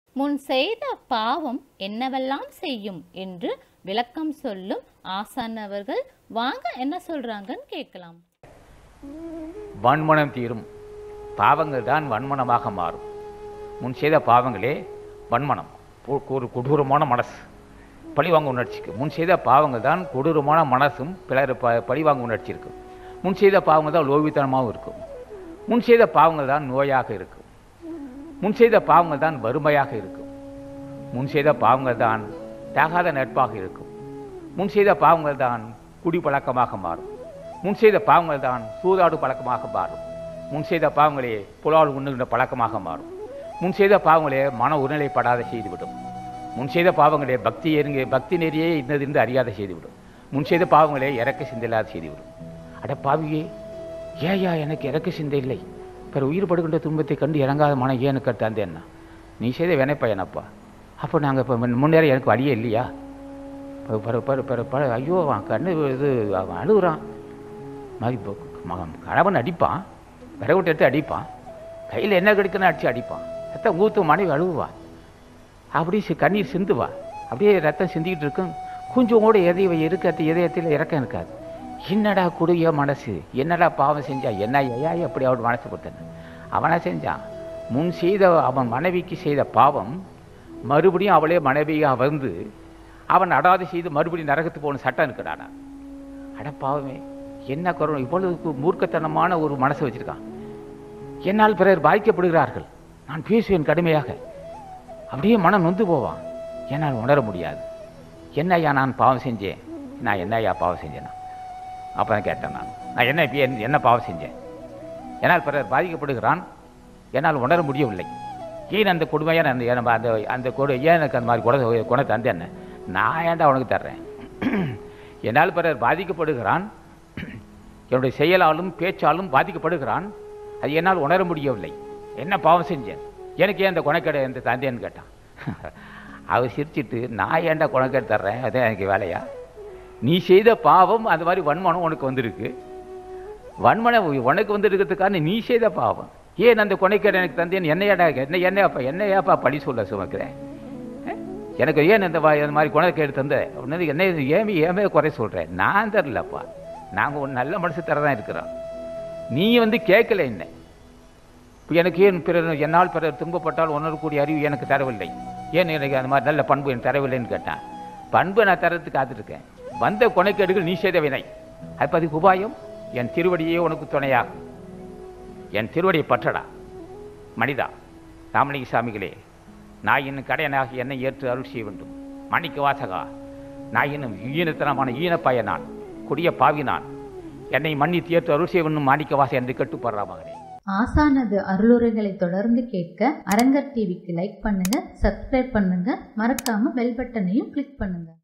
முன் செய்த பாவம் என்னவெல்லாம் செய்யும் என்று விளக்கம் சொல்லும் ஆசான் அவர்கள் வாங்க என்ன சொல்றாங்கன்னு கேட்கலாம் வன்மனம் தீரும் பாவங்கள் தான் வன்மனமாக மாறும் முன் செய்த பாவங்களே வன்மனம் ஒரு- ஒரு கொடூரமான மனசு பழிவாங்க உணர்ச்சிக்கு முன் செய்த பாவங்கள் தான் கொடூரமான மனசும் பிறர் ப பழிவாங்க உணர்ச்சி இருக்கும் முன் செய்த பாவங்கள் தான் லோபித்தனமாகவும் இருக்கும் முன் செய்த பாவங்கள் தான் நோயாக இருக்கும் முன் செய்த பாவங்கள் தான் வறுமையாக இருக்கும் முன் செய்த பாவங்கள் தான் தகாத நட்பாக இருக்கும் முன் செய்த பாவங்கள் தான் குடிப்பழக்கமாக மாறும் முன் செய்த பாவங்கள் தான் சூதாடு பழக்கமாக மாறும் முன் செய்த பாவங்களே புலால் உண்ணுகின்ற பழக்கமாக மாறும் முன் செய்த பாவங்களே மன உருநிலைப்படாத செய்துவிடும் முன் செய்த பாவங்களே பக்தி எருங்க பக்தி நெறியே இன்னது என்று அறியாத செய்துவிடும் முன் செய்த பாவங்களே இறக்க சிந்தையில்லாத செய்துவிடும் அட பாவியே ஏயா எனக்கு இறக்க சிந்தை இல்லை பிற உயிர் படுகின்ற துன்பத்தை கண்டு இறங்காத மனம் ஏன்னு தந்தேன்னா நீ செய்த வினைப்பயனப்பா அப்போ நாங்கள் இப்போ முன்னேற எனக்கு வழியே இல்லையா ப- பர பர பர பர ஐயோ அவன் கண்ணு இது அவன் அழுகுறான் மாதிரி இப்போ மகன் கணவன் அடிப்பான் விறகுட்டு எடுத்து அடிப்பான் கையில் என்ன கிடைக்குன்னு அடித்து அடிப்பான் ரத்தம் ஊற்று மனைவி அழுகுவான் அப்படியே சி- கண்ணீர் சிந்துவா அப்படியே ரத்தம் சிந்திக்கிட்டு இருக்கும் கொஞ்சம் கூட எதை இருக்காது இதயத்தில் இறக்கம் இருக்காது என்னடா குடிய மனசு என்னடா பாவம் செஞ்சா என்ன ஐயா எப்படி அவன் மனசு கொடுத்தேன் அவனா செஞ்சான் முன் செய்த அவன் மனைவிக்கு செய்த பாவம் மறுபடியும் அவளே மனைவியாக வந்து அவன் அடாது செய்து மறுபடியும் நரகத்துக்கு போன சட்டம் இருக்குடாடா அட பாவமே என்ன கருணை இவ்வளவு மூர்க்கத்தனமான ஒரு மனசை வச்சிருக்கான் என்னால் பிறர் பாதிக்கப்படுகிறார்கள் நான் பேசுவேன் கடுமையாக அப்படியே மனம் நொந்து போவான் என்னால் உணர முடியாது என்னய்யா நான் பாவம் செஞ்சேன் நான் என்னய்யா பாவம் செஞ்சேனா அப்போ தான் கேட்டேன் நான் நான் என்ன இப்ப என்ன- என்ன பாவம் செஞ்சேன் என்னால் பிறர் பாதிக்கப்படுகிறான் என்னால் உணர முடியவில்லை ஏன் அந்த கொடுமையான அந்த ஏன் அந்த அந்த கொடு ஏன் எனக்கு அந்த மாதிரி குண குண தந்தேன்னு நான் ஏன்டா உனக்கு தர்றேன் என்னால் பிறர் பாதிக்கப்படுகிறான் என்னுடைய செயலாலும் பேச்சாலும் பாதிக்கப்படுகிறான் அது என்னால் உணர முடியவில்லை என்ன பாவம் செஞ்சேன் எனக்கு ஏன் அந்த குணக்கேடு இந்த தந்தேன்னு கேட்டான் அவர் சிரிச்சிட்டு நான் ஏன்டா குணக்கேடு தர்றேன் அதான் எனக்கு வேலையா நீ செய்த பாவம் அந்த மாதிரி வன்மனம் உனக்கு வந்திருக்கு வன்மனம் உனக்கு வந்திருக்கிறதுக்கான நீ செய்த பாவம் ஏன் அந்த கொனைக்கேடு எனக்கு தந்தேன் என்னையாடா என்ன என்னையாப்பா என்னையாப்பா பழி சொல்ல சுமக்கிறேன் அஹ்? எனக்கு ஏன் இந்த வா- இந்த மாதிரி குணக்கேடு தந்த அப்படின்னு என்ன இது ஏன் ஏமே குறை சொல்கிறேன் நான் தரலப்பா நாங்கள் ஒரு நல்ல மனசு தரதான் இருக்கிறோம் நீ வந்து கேட்கல என்ன இப்போ எனக்கு ஏன் பிறர் என்னால் பிறர் துன்பப்பட்டால் உணரக்கூடிய அறிவு எனக்கு தரவில்லை ஏன் எனக்கு அந்த மாதிரி நல்ல பண்பு எனக்கு தரவில்லைன்னு கேட்டான் பண்பை நான் தரத்துக்கு காத்திருக்கேன் வந்த கொனைக்கேடுகள் நீ செய்த வினை அது அதுக்கு உபாயம் என் திருவடியே உனக்கு துணையாகும் என் திருவடியை பற்றடா மனிதா ராமலிங்க சாமிகளே நான் இன்னும் கடையனாகி என்னை ஏற்று அருள் செய்ய வேண்டும் மணிக்க வாசகா நான் இன்னும் ஈனத்தனமான ஈனப்பாய நான் கொடிய பாவி நான் என்னை மன்னித்து ஏற்று அருள் செய்ய வேண்டும் மாணிக்க வாசம் என்று கட்டுப்படுறா மகனே ஆசானது அருளுரைகளை தொடர்ந்து கேட்க அரங்கர் டிவிக்கு லைக் பண்ணுங்க சப்ஸ்கிரைப் பண்ணுங்க மறக்காம பெல் பட்டனையும் கிளிக் பண்ணுங்க